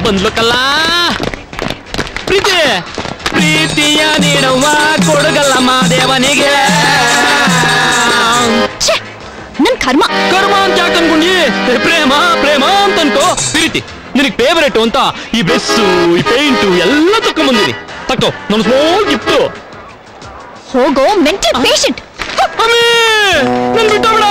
ಬಂದ್ಲು ಕಲ್ಲ ಪ್ರೀತಿ ಪ್ರೀತಿಯ ನೀಡುವ ಕೊಡುಗಲ್ಲ ಮಾದೇವನಿಗೆ ಛೇ ನನ್ ಕರ್ಮ ಕರ್ಮ ಅಂತ ಯಾಕೆ ಅನ್ಕೊಂಡಿ ಏ, ಪ್ರೇಮ ಪ್ರೇಮ ಅಂತ ಅನ್ಕೋ ಪ್ರೀತಿ ನಿನಗೆ ಫೇವರೇಟ್ ಅಂತ ಈ ಬೆಸ್ಸು ಈ ಪೇಂಟು ಎಲ್ಲ ತಕೊಂಬಂದಿನಿ ತಕ್ಕೋ ನನ್ನ ಸ್ಮಾಲ್ ಗಿಫ್ಟು ಹೋಗೋ ಮೆಂಟಲ್ ಪೇಷಂಟ್ ನನ್ ಬಿಟ್ಟ ಬಿಡ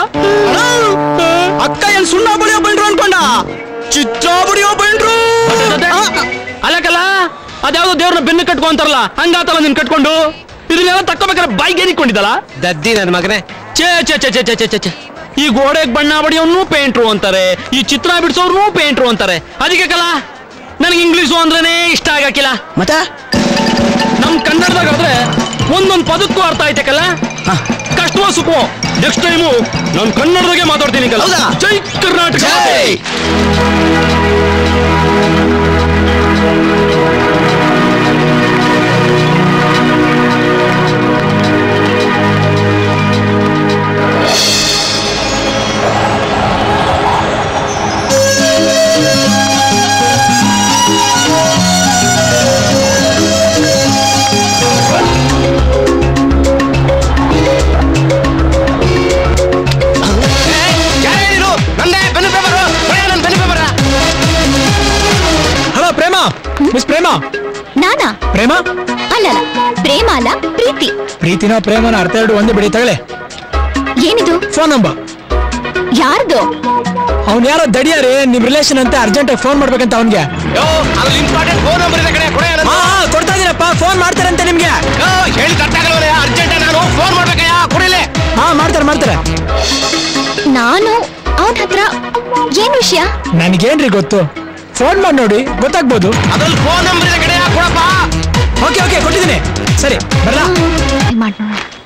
ಅಕ್ಕ ಏನ್ ಸುಣ್ಣ ಬಳಿಯೋ ಬಂಡ್ರು ಅನ್ಕೊಂಡ ಚಿತ್ರ ಬಡಿಯೋ ಬಂಡ್ರು ಅಲ್ಲಕಲ್ಲ ಅದ್ಯಾವ್ದೋ ದೇವ್ರನ್ನ ಬೆನ್ನು ಕಟ್ಕೊ ಅಂತಾರಲ್ಲ ಹಂಗಾತಲ್ಲ ನಿನ್ ಕಟ್ಕೊಂಡು ಇದನ್ನೆಲ್ಲ ತಕ್ಕೋಬೇಕಾದ್ರೆ ಬಾಯಿಗೆ ಏನಿಕೊಂಡಿದ್ದಲ್ಲ ದದ್ದಿ ನನ್ ಮಗನೇ ಛೇ ಛೇ ಛೇ ಛೇ ಛೇ ಛೇ ಛೇ ಛೇ ಈ ಗೋಡೆಗೆ ಬಣ್ಣ ಬಡಿಯೋನು ಪೇಂಟ್ರು ಅಂತಾರೆ ಈ ಚಿತ್ರ ಬಿಡಿಸೋರು ಪೇಂಟ್ರು ಅಂತಾರೆ ಅದಕ್ಕೆ ಕಲ ನನಗೆ ಇಂಗ್ಲೀಷು ಅಂದ್ರೇನೆ ಇಷ್ಟ ಆಗಕ್ಕಿಲ್ಲ ಮತ್ತ ನಮ್ ಕನ್ನಡದಾಗಾದ್ರೆ ಒಂದೊಂದ್ ಪದಕ್ಕೂ ಅರ್ಥ ಐತೆ ಕಲ್ಲ ಕಷ್ಟವೋ ಸುಖವೋ ನೆಕ್ಸ್ಟ್ ಟೈಮು ನಾನು ಕನ್ನಡದಾಗೆ ಮಾತಾಡ್ತೀನಿ ಕಲ್ಲ ಹೌದಾ? ಜೈ ಕರ್ನಾಟಕ ಜೈ! ಯಾರು ನಂದೇ ಬೆನ್ನು ಪೇಪರ್ ನನ್ ಬೆನ್ನು paper hello Prema miss Prema ನಾನಾ ಪ್ರೇಮ ಅಲ್ಲಲ್ಲ ಪ್ರೇಮ ಅಲ್ಲ ಪ್ರೀತಿ ಪ್ರೀತಿನ ಪ್ರೇಮನ ಅರ್ಥ ಎರಡು ಒಂದೇ ಬಿಡಿ ತಗಳೆ ಏನಿದು ಫೋನ್ ನಂಬರ್ ಯಾರ್ದು ಅವ್ನ್ ಯಾರೋ ದಡಿಯಾರಿ ನಿಮ್ ರಿಲೇಷನ್ ಅಂತ ಅರ್ಜೆಂಟ್ ಫೋನ್ ಮಾಡ್ಬೇಕಂತ ಅವನ್ಗೆ ಯೋ ಅದ್ರಲ್ಲಿ ಇಂಪಾರ್ಟೆಂಟ್ ಫೋನ್ ನಂಬರ್ ಇದೆ ಕಡೆ ಕೊಡೆ ಹಾ ಹಾ, ಕೊಡ್ತಾ ಇದೀನಪ್ಪ ಫೋನ್ ಮಾಡ್ತಾರಂತೆ ನಿಮ್ಗೆ ಯೋ ಹೇಳಿ ಕಟ್ಟಾಗಲ್ಲ ಅರ್ಜೆಂಟ್ ನಾನು ಫೋನ್ ಮಾಡ್ಬೇಕಯ್ಯ ಕುಡಿಲೆ ಹಾ ಮಾಡ್ತಾರೆ ಮಾಡ್ತಾರೆ ನಾನು ಅವನ ಹತ್ರ ಏನ್ ವಿಷಯ ನನ್ಗೇನ್ರಿ ಗೊತ್ತು ಫೋನ್ ಮಾಡಿ ನೋಡಿ ಗೊತ್ತಾಗ್ಬೋದು ಅದ್ರಲ್ಲಿ ಫೋನ್ ನಂಬರ್ ಇದೆ ಕಡೆ ಕೊಡಪ್ಪ ಓಕೆ ಓಕೆ ಕೊಟ್ಟಿದ್ದೀನಿ ಸರಿ ಬರಲಾ ಮಾಡ್ ನೋಡು.